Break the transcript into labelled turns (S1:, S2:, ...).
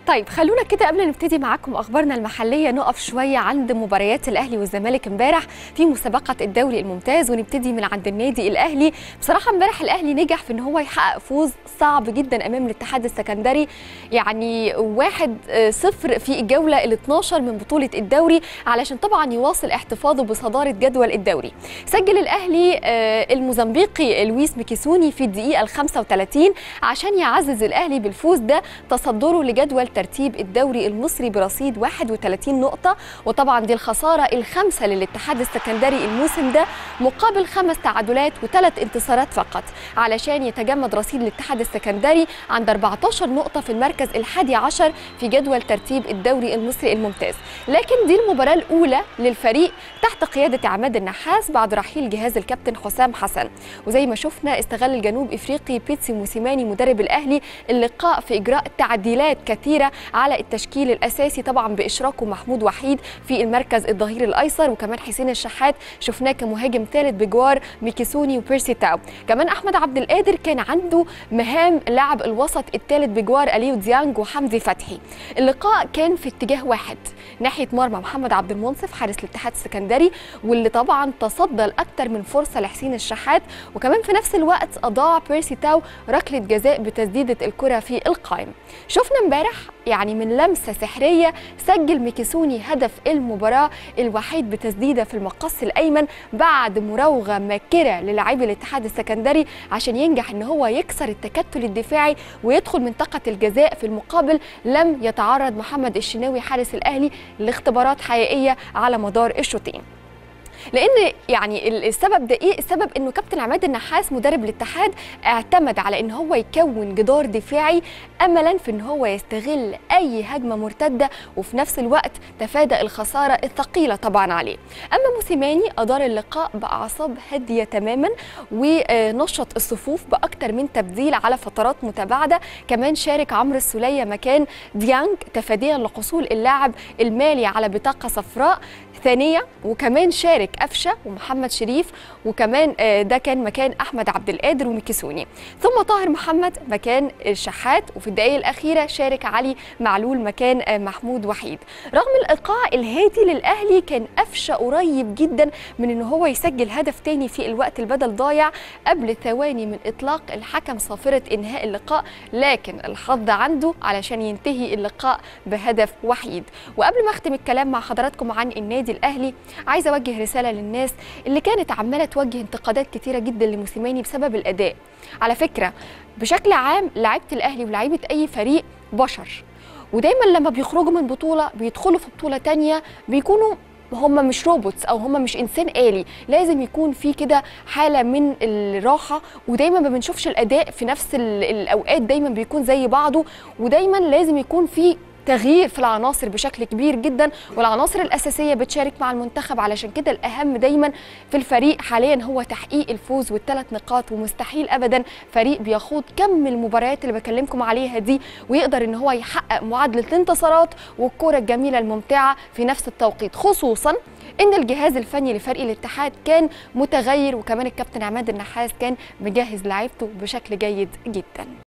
S1: طيب خلونا كده قبل نبتدي معاكم اخبارنا المحليه نقف شويه عند مباريات الاهلي والزمالك امبارح في مسابقه الدوري الممتاز ونبتدي من عند النادي الاهلي بصراحه امبارح الاهلي نجح في ان هو يحقق فوز صعب جدا امام الاتحاد السكندري يعني واحد آه، صفر في الجوله ال 12 من بطوله الدوري علشان طبعا يواصل احتفاظه بصداره جدول الدوري سجل الاهلي آه، الموزمبيقي لويس ميكيسوني في الدقيقه ال 35 عشان يعزز الاهلي بالفوز ده تصدره لجدول ترتيب الدوري المصري برصيد 31 نقطة وطبعا دي الخسارة الخامسة للاتحاد السكندري الموسم ده مقابل خمس تعادلات وثلاث انتصارات فقط علشان يتجمد رصيد الاتحاد السكندري عند 14 نقطة في المركز الحادي عشر في جدول ترتيب الدوري المصري الممتاز لكن دي المباراة الأولى للفريق تحت قيادة عماد النحاس بعد رحيل جهاز الكابتن حسام حسن وزي ما شفنا استغل الجنوب افريقي بيتسي موسيماني مدرب الاهلي اللقاء في اجراء تعديلات كثيره على التشكيل الاساسي طبعا باشراكه محمود وحيد في المركز الظهير الايسر وكمان حسين الشحات شفناه كمهاجم ثالث بجوار ميكيسوني وبيرسي تاو كمان احمد عبد القادر كان عنده مهام لاعب الوسط الثالث بجوار اليو ديانج وحمدي فتحي اللقاء كان في اتجاه واحد ناحيه مرمى محمد عبد المنصف حارس الاتحاد السكندري واللي طبعا تصدى لاكثر من فرصه لحسين الشحات وكمان في نفس الوقت اضاع بيرسي تاو ركله جزاء بتسديده الكره في القائم شفنا امبارح يعني من لمسه سحريه سجل ميكيسوني هدف المباراه الوحيد بتسديده في المقص الايمن بعد مراوغه ماكره للاعبي الاتحاد السكندري عشان ينجح ان هو يكسر التكتل الدفاعي ويدخل منطقه الجزاء في المقابل لم يتعرض محمد الشناوي حارس الاهلي لاختبارات حقيقيه على مدار الشوطين لان يعني السبب ده ايه السبب انه كابتن عماد النحاس مدرب الاتحاد اعتمد على ان هو يكون جدار دفاعي املا في ان هو يستغل اي هجمه مرتده وفي نفس الوقت تفادى الخساره الثقيله طبعا عليه اما موسيماني ادار اللقاء باعصاب هاديه تماما ونشط الصفوف باكثر من تبديل على فترات متباعده كمان شارك عمرو السوليه مكان ديانج تفاديا لحصول اللاعب المالي على بطاقه صفراء ثانية وكمان شارك قفشة ومحمد شريف وكمان آه، ده كان مكان أحمد عبد القادر وميكيسوني ثم طاهر محمد مكان الشحات وفي الدقائق الأخيرة شارك علي معلول مكان آه، محمود وحيد رغم الإيقاع الهادي للأهلي كان قفشة قريب جدا من إن هو يسجل هدف تاني في الوقت البدل ضايع قبل ثواني من إطلاق الحكم صافرة إنهاء اللقاء لكن الحظ عنده علشان ينتهي اللقاء بهدف وحيد وقبل ما أختم الكلام مع حضراتكم عن النادي الأهلي عايزة أوجه رسالة للناس اللي كانت عمالة توجه انتقادات كتيرة جدا لموسيماني بسبب الأداء على فكرة بشكل عام لعيبة الأهلي ولاعيبة أي فريق بشر ودايما لما بيخرجوا من بطولة بيدخلوا في بطولة تانية بيكونوا هم مش روبوتس او هم مش انسان آلي لازم يكون في كده حاله من الراحه ودايما ما بنشوفش الاداء في نفس ال- الاوقات دايما بيكون زي بعضه ودايما لازم يكون في تغيير في العناصر بشكل كبير جدا والعناصر الاساسيه بتشارك مع المنتخب علشان كده الاهم دايما في الفريق حاليا هو تحقيق الفوز والثلاث نقاط ومستحيل ابدا فريق بيخوض كم المباريات اللي بكلمكم عليها دي ويقدر ان هو يحقق معادله الانتصارات والكره الجميله الممتعه في نفس التوقيت خصوصا ان الجهاز الفني لفريق الاتحاد كان متغير وكمان الكابتن عماد النحاس كان مجهز لعيبته بشكل جيد جدا